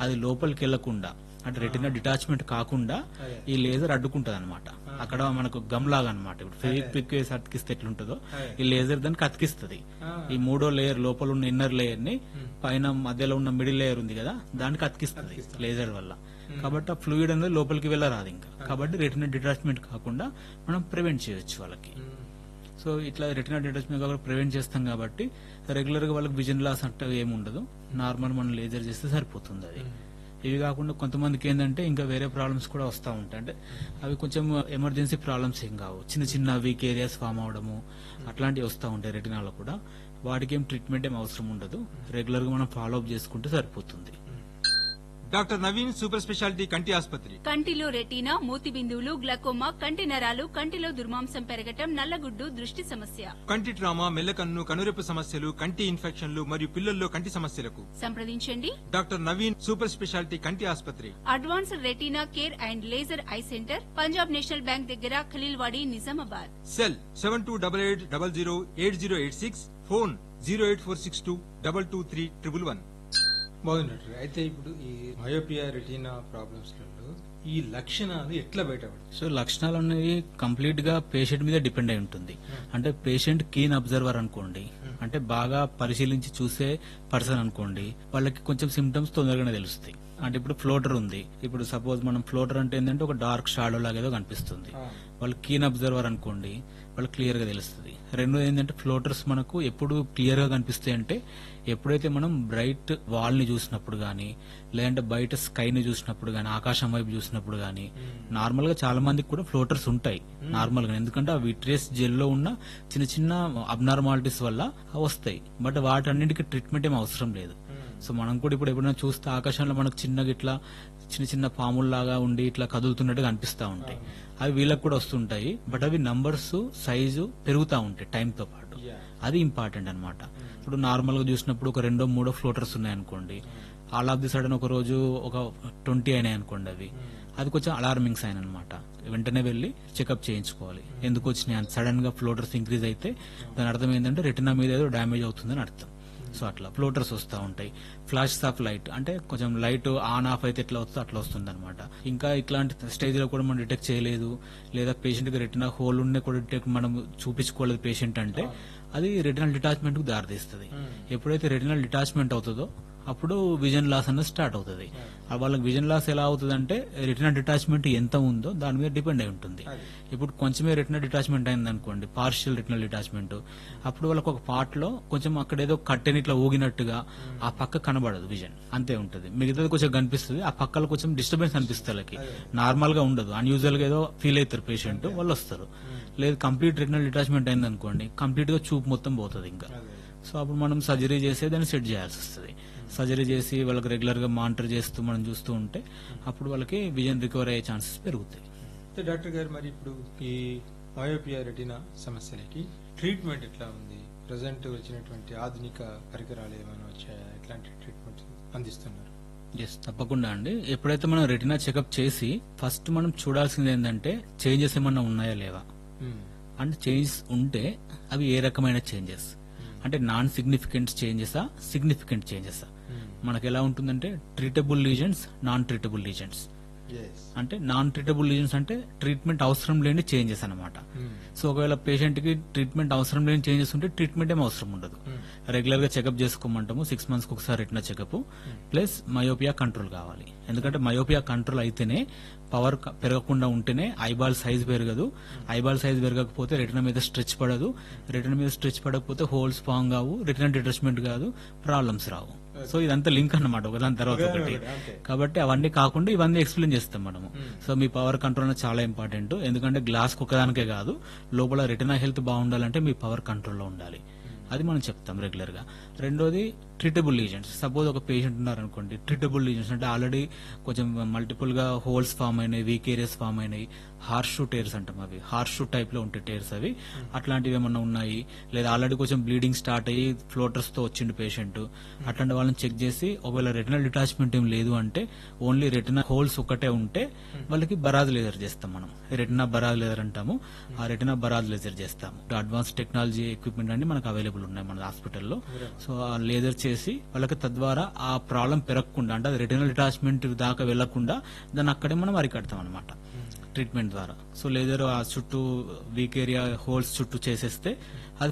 అది లోపలికి వెళ్లకుండా అంటే రెటినా డిటాచ్మెంట్ కాకుండా అదే. ఈ లేజర్ అడ్డుకుంటది అనమాట అక్కడ మనకు గమ్ లాగా అనమాట ఇప్పుడు ఫెవిక్ పిక్ వేసి అతికిస్తే ఎట్లుంటుందో అదే. ఈ లేజర్ దానికి అతికిస్తుంది ఆ. ఈ మూడో లేయర్ లోపల ఉన్న ఇన్నర్ లేయర్ ని పైన మధ్యలో ఉన్న మిడిల్ లేయర్ ఉంది కదా దానికి అతికిస్తుంది లేజర్ వల్ల కాబట్టి ఆ ఫ్లూయిడ్ అనేది లోపలికి వెళ్ళరాదు ఇంకా కాబట్టి రెటినా డిటాచ్మెంట్ కాకుండా మనం ప్రివెంట్ చేయొచ్చు వాళ్ళకి ఉమ్. సో ఇట్లా రెటినా డిటాచ్మెంట్ కాకుండా ప్రివెంట్ చేస్తాం కాబట్టి రెగ్యులర్ గా వాళ్ళకి విజన్ లాస్ అంటే ఏమి ఉండదు నార్మల్ మనం లేజర్ చేస్తే సరిపోతుంది అది ఇవి కాకుండా కొంతమందికి ఏంటంటే ఇంకా వేరే ప్రాబ్లమ్స్ కూడా వస్తూ ఉంటాయి అంటే అవి కొంచెం ఎమర్జెన్సీ ప్రాబ్లమ్స్ ఏం కావు చిన్న చిన్న వీక్ ఏరియాస్ ఫామ్ అవడము అట్లాంటివి వస్తూ ఉంటాయి రెటినాలో కూడా వాటికి ఏం ట్రీట్మెంట్ ఏం అవసరం ఉండదు రెగ్యులర్ గా మనం ఫాలో అప్ చేసుకుంటే సరిపోతుంది డాక్టర్ నవీన్ సూపర్ స్పెషాలిటీ కంటి ఆసుపత్రి కంటిలో రెటీనా మూతి బిందువులు గ్లకోమా కంటి నరాలు కంటిలో దుర్మాంసం పెరగటం నల్లగుడ్డు దృష్టి సమస్య కంటి ట్రామా మెల్లకన్ను కనురెప్పు సమస్యలు కంటి ఇన్ఫెక్షన్లు మరియు పిల్లల్లో కంటి సమస్యలకు సంప్రదించండి డాక్టర్ నవీన్ సూపర్ స్పెషాలిటీ కంటి ఆసుపత్రి advanced retina care and laser eye centre Punjab National Bank దగ్గర Khaleelwadi Nizamabad cell seven two double eight double zero eight zero eight six phone zero eight four six two double two three triple one బాగుంది doctor గారు. అయితే ఇప్పుడు ఈ myopia retina problems లలో ఈ లక్షణాలు ఎట్లా బయటపడతాయి సో లక్షణాలు అనేవి కంప్లీట్ గా పేషెంట్ మీద డిపెండ్ అయి ఉంటుంది అంటే పేషెంట్ కీన్ అబ్జర్వర్ అనుకోండి అంటే బాగా పరిశీలించి చూసే పర్సన్ అనుకోండి వాళ్ళకి కొంచెం సిమ్టమ్స్ తొందరగానే తెలుస్తాయి అంటే ఇప్పుడు ఫ్లోటర్ ఉంది ఇప్పుడు సపోజ్ మనం ఫ్లోటర్ అంటే ఏంటంటే ఒక డార్క్ షాడో లాగా ఏదో కనిపిస్తుంది ఆ. వాళ్ళు కీన్ అబ్జర్వర్ అనుకోండి వాళ్ళు క్లియర్ గా తెలుస్తుంది రెండోది ఏంటంటే ఫ్లోటర్స్ మనకు ఎప్పుడు క్లియర్ గా కనిపిస్తాయి అంటే ఎప్పుడైతే మనం బ్రైట్ వాల్ ని చూసినప్పుడు గానీ లేదంటే బయట స్కై ని చూసినప్పుడు గానీ ఆకాశం వైపు చూసినప్పుడు గానీ నార్మల్ గా చాలా మందికి కూడా ఫ్లోటర్స్ ఉంటాయి నార్మల్ గా ఎందుకంటే ఆ విట్రియస్ జెల్ లో ఉన్న చిన్న చిన్న అబ్నార్మాలిటీస్ వల్ల అవి వస్తాయి బట్ వాటన్నిటికీ ట్రీట్మెంట్ ఏం అవసరం లేదు సో మనం కూడా ఇప్పుడు ఎప్పుడైనా చూస్తే ఆకాశంలో మనకు చిన్నగా ఇట్లా చిన్న చిన్న పాముల్లాగా ఉండి ఇట్లా కదులుతున్నట్టుగా అనిపిస్తా ఉంటాయి అవి వీళ్ళకి కూడా వస్తుంటాయి బట్ అవి నంబర్స్ సైజు పెరుగుతా ఉంటాయి time తో పాటు అది ఇంపార్టెంట్ అన్నమాట ఇప్పుడు నార్మల్ గా చూసినప్పుడు ఒక రెండో మూడో ఫ్లోటర్స్ ఉన్నాయి అనుకోండి ఆల్ ఆఫ్ ది సడన్ ఒక రోజు ఒక ట్వంటీ అయినాయి అనుకోండి అవి అది కొంచెం అలార్మింగ్ సైన్ అన్నమాట వెంటనే వెళ్ళి చెకప్ చేయించుకోవాలి ఎందుకు వచ్చినాయి సడన్ గా ఫ్లోటర్స్ ఇంక్రీజ్ అయితే దాని అర్థం ఏంటంటే రెటినా మీద ఏదో డ్యామేజ్ అవుతుందని అర్థం సో అట్లా ఫ్లోటర్స్ వస్తూ ఉంటాయి ఫ్లాషెస్ ఆఫ్ లైట్ అంటే కొంచెం లైట్ ఆన్ ఆఫ్ అయితే ఎట్లా వస్తుందో అట్లా వస్తుంది అనమాట ఇంకా ఇట్లాంటి స్టేజ్ లో కూడా మనం డిటెక్ట్ చేయలేదు లేదా పేషెంట్ కి రెటినా హోల్ ఉన్న కూడా డిటెక్ట్ మనం చూపించుకోలేదు పేషెంట్ అంటే అది రెటినల్ డిటాచ్మెంట్ కు దారితీస్తుంది ఎప్పుడైతే రెటినల్ డిటాచ్మెంట్ అవుతుందో అప్పుడు విజన్ లాస్ అన్నది స్టార్ట్ అవుతుంది ఆ వాళ్ళకి విజన్ లాస్ ఎలా అవుతుంది అంటే రెటినా డిటాచ్మెంట్ ఎంత ఉందో దాని మీద డిపెండ్ అయి ఉంటుంది ఇప్పుడు కొంచెమే రెటినా డిటాచ్మెంట్ అయింది అనుకోండి పార్షియల్ రెటినల్ డిటాచ్మెంట్ అప్పుడు వాళ్ళకి ఒక పార్ట్ లో కొంచెం అక్కడ ఏదో కట్టెని ఇట్లా ఊగినట్టుగా ఆ పక్క కనబడదు విజన్ అంతే ఉంటుంది మిగతాది కొంచెం కనిపిస్తుంది ఆ పక్కలో కొంచెం డిస్టర్బెన్స్ అనిపిస్తుంది వాళ్ళకి నార్మల్ గా ఉండదు అన్యూజువల్ గా ఏదో ఫీల్ అవుతారు పేషెంట్ వాళ్ళు వస్తారు లేదు కంప్లీట్ రెటినల్ డిటాచ్మెంట్ అయింది అనుకోండి కంప్లీట్ గా చూపు మొత్తం పోతుంది ఇంకా సో అప్పుడు మనం సర్జరీ చేసి దాన్ని సెట్ చేయాల్సి వస్తుంది సర్జరీ చేసి వాళ్ళకి రెగ్యులర్ గా మానిటర్ చేస్తూ మనం చూస్తూ ఉంటే అప్పుడు వాళ్ళకి విజన్ రికవర్ అయ్యే ఛాన్సెస్ పెరుగుతాయి అయితే డాక్టర్ గారు మరి ఇప్పుడు ఈ మయోపియా రెటీనా సమస్యలకి ట్రీట్మెంట్ ఎట్లా ఉంది ప్రజెంట్ వచ్చినటువంటి ఆధునిక పరికరాలు ఏమైనా వచ్చాయా ఎట్లాంటి ట్రీట్మెంట్ అందిస్తున్నారు ఎస్ తప్పకుండా అండి ఎప్పుడైతే మనం రెటినా చెకప్ చేసి ఫస్ట్ మనం చూడాల్సింది ఏంటంటే చేంజెస్ ఏమన్నా ఉన్నాయా లేవా మ్మ్. అంటే చేంజెస్ ఉంటే అవి ఏ రకమైన చేంజెస్ అంటే నాన్ సిగ్నిఫికెంట్ చేంజెసా సిగ్నిఫికెంట్ చేంజెసా మనకు ఎలా ఉంటుందంటే treatable lesions non treatable lesions Yes. అంటే నాన్ ట్రీటబుల్ లీజన్స్ అంటే ట్రీట్మెంట్ అవసరం లేని చేంజెస్ అన్నమాట మ్మ్. సో ఒకవేళ పేషెంట్ కి ట్రీట్మెంట్ అవసరం లేని చేంజెస్ ఉంటే ట్రీట్మెంట్ ఏం అవసరం ఉండదు రెగ్యులర్ గా చెకప్ చేసుకోమంటాము సిక్స్ మంత్స్ ఒకసారి retina checkup plus myopia control కావాలి ఎందుకంటే మయోపియా కంట్రోల్ అయితేనే పవర్ పెరగకుండా ఉంటేనే ఐబాల్ సైజ్ పెరగదు ఐబాల్ సైజ్ పెరగకపోతే రెటినా మీద స్ట్రెచ్ పడదు రెటినా మీద స్ట్రెచ్ పడకపోతే హోల్స్ ఫామ్ కావు రెటినా డిటాచ్మెంట్ కాదు ప్రాబ్లమ్స్ రావు సో ఇదంతా లింక్ అన్నమాట ఒకదాని తర్వాత ఒకటి కాబట్టి అవన్నీ కాకుండా ఇవన్నీ ఎక్స్ప్లెయిన్ చేస్తాం మనము సో మీ పవర్ కంట్రోల్ అనేది చాలా ఇంపార్టెంట్ ఎందుకంటే గ్లాస్ ఒకదానికే కాదు లోపల రెటినా హెల్త్ బాగుండాలంటే మీ పవర్ కంట్రోల్లో ఉండాలి అది మనం చెప్తాం రెగ్యులర్ గా రెండోది ట్రీటబుల్ లీజన్స్ సపోజ్ ఒక పేషెంట్ ఉన్నారనుకోండి ట్రీటబుల్ లీజన్స్ అంటే ఆల్రెడీ కొంచెం మల్టిపుల్ గా హోల్స్ ఫామ్ అయినాయి వీక్ ఏరియాస్ ఫామ్ అయినాయి హార్షు టేర్స్ అంటాం అవి హార్షు టైప్ లో ఉంటాయి టేర్స్ అవి అట్లాంటివి ఏమన్నా ఉన్నాయి లేదా ఆల్రెడీ కొంచెం బ్లీడింగ్ స్టార్ట్ అయ్యి ఫ్లోటర్స్ తో వచ్చిండు పేషెంట్ అట్లాంటి వాళ్ళని చెక్ చేసి ఒకవేళ రెటినల్ డిటాచ్మెంట్ ఏం లేదు అంటే ఓన్లీ రెటినా హోల్స్ ఒకటే ఉంటే వాళ్ళకి బరాజ్ లేజర్ చేస్తాం మనం రెటినా బరాజ్ లేజర్ అంటాము ఆ రెటినా బరాజ్ లేజర్ చేస్తాము అడ్వాన్స్ టెక్నాలజీ ఎక్విప్మెంట్ అన్ని మనకు అవైలబుల్ ఉన్నాయి మన హాస్పిటల్లో సో ఆ లేజర్ చేసి వాళ్ళకి తద్వారా ఆ ప్రాబ్లం పెరగకుండా అంటే అది రెటినల్ డిటాచ్మెంట్ దాకా వెళ్లకుండా దాన్ని అక్కడే మనం అరికడతాం అనమాట ట్రీట్మెంట్ ద్వారా సో లేదర్ ఆ చుట్టూ వీక్ ఏరియా హోల్స్ చుట్టూ చేసేస్తే అది